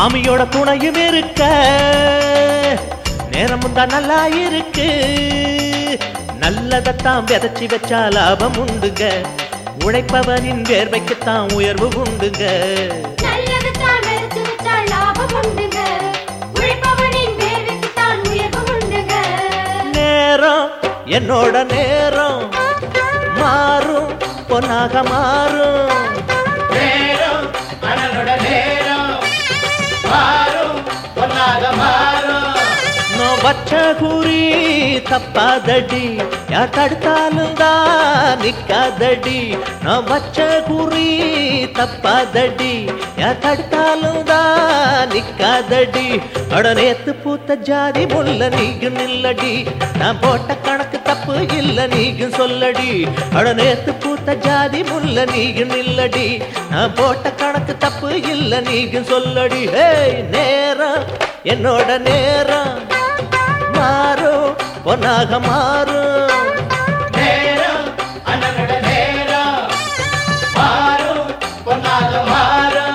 சாமியோட துணையும் இருக்க நேரமும் தான் நல்லா இருக்கு நல்லதைத்தான் விதைச்சி வச்சா லாபம் உண்டுங்க உழைப்பவனின் வேர்வைக்குத்தான் உயர்வு உண்டுங்க நல்லதுதான் விதைச்சு வச்சால் லாபம் உண்டுங்க. உழைப்பவனின் வேர்வைக்குத்தான் உயர்வு உண்டுங்க. நேரம் என்னோட நேரம் மாறும் பொன்னாக மாறும் நேரம் அண்ணனோட நேரம் மாறும் பொன்னாக மாறும் நான் வச்ச குறி தப்பாதடி யார் தடுத்தாலும் தான் நிக்காதடி நான் வச்ச குறி தப்பாதடி யார் தடுத்தாலும் தான் நிக்காதடி அட நேத்து பூத்த ஜாதி முல்ல நீங்க நில்லடி நான் போட்ட கணக்கு தப்பு இல்ல நீங்க சொல்லடி அட நேத்து பூத்த ஜாதி முல்ல நீங்க நில்லடி நான் போட்ட கணக்கு தப்பு இல்ல நீங்க சொல்லடி ஹேய் நேரம் என்னோட நேரம் மாறும் பொன்னாக மாறும் நேரம் அண்ணனோட நேரம் மாறும் பொன்னாக மாறும்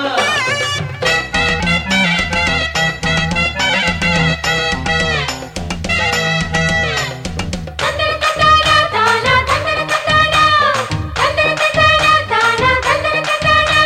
தந்தர தந்தானா, தானா, தந்தர தந்தானா. தந்தர தந்தானா, தானா, தந்தர தந்தானா.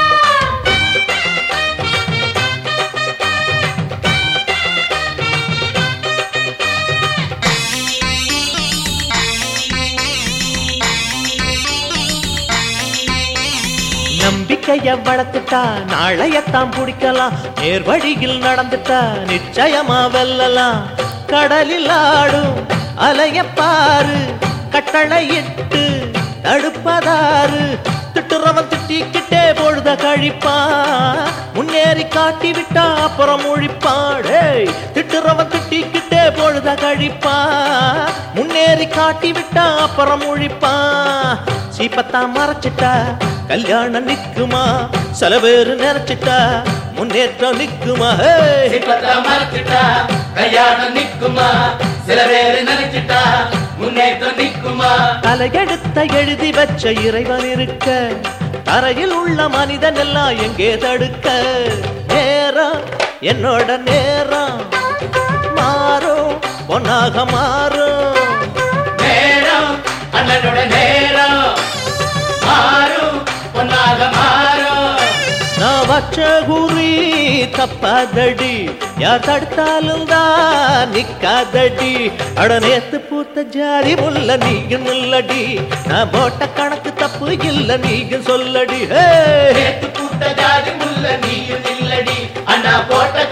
நம்பிக்கைய வளர்த்துட்டா நாளையத்தான் பிடிக்கலாம் நேர் வழியில் நடந்துட்டா நிச்சயமா வெல்லலாம் கடலில் ஆடும் அலைய பாரு கட்டளையிட்டு தடுப்பதாரு திட்டுறவன் திட்டிக்கிட்டே பொழுத கழிப்பான் முன்னேறி காட்டி விட்டா அப்புறம் ஒழிப்பாடே திட்டுறவன் திட்டிக்கிட்டே பொழுத கழிப்பான் முன்னேறி காட்டி விட்டா அப்புறம் ஒழிப்பான் சீப்பத்தான் மறைச்சிட்டா கல்யாணம் நிக்குமா சில பேரு நினைச்சிட்டா முன்னேற்றம் நிக்குமா ஹே சிப்பத்தை மறைச்சிட்டா கல்யாணம் நிக்குமா சில பேரு நினைச்சிட்டா முன்னேற்றம் நிக்குமா தலையெடுத்த எழுதி வச்ச இறைவன் இருக்க தரையில் உள்ள மனிதன் எல்லாம் எங்கே தடுக்க நேரம் என்னோட நேரம் மாறும் பொன்னாக மாறும் நேரம் அண்ணனோட நேரம் மாறும் பொன்னாக மாறும் நான் வச்ச குறி தப்பாதடி யார் தடுத்தாலும் தான் நிக்காதடி அட நேத்து பூத்த ஜாதி முல்ல நீங்க நில்லடி நான் போட்ட கணக்கு தப்பு இல்ல நீங்க சொல்லடி ஹே நேத்து பூத்த ஜாதி முல்ல நீயும் இல்லடி அண்ணா போட்ட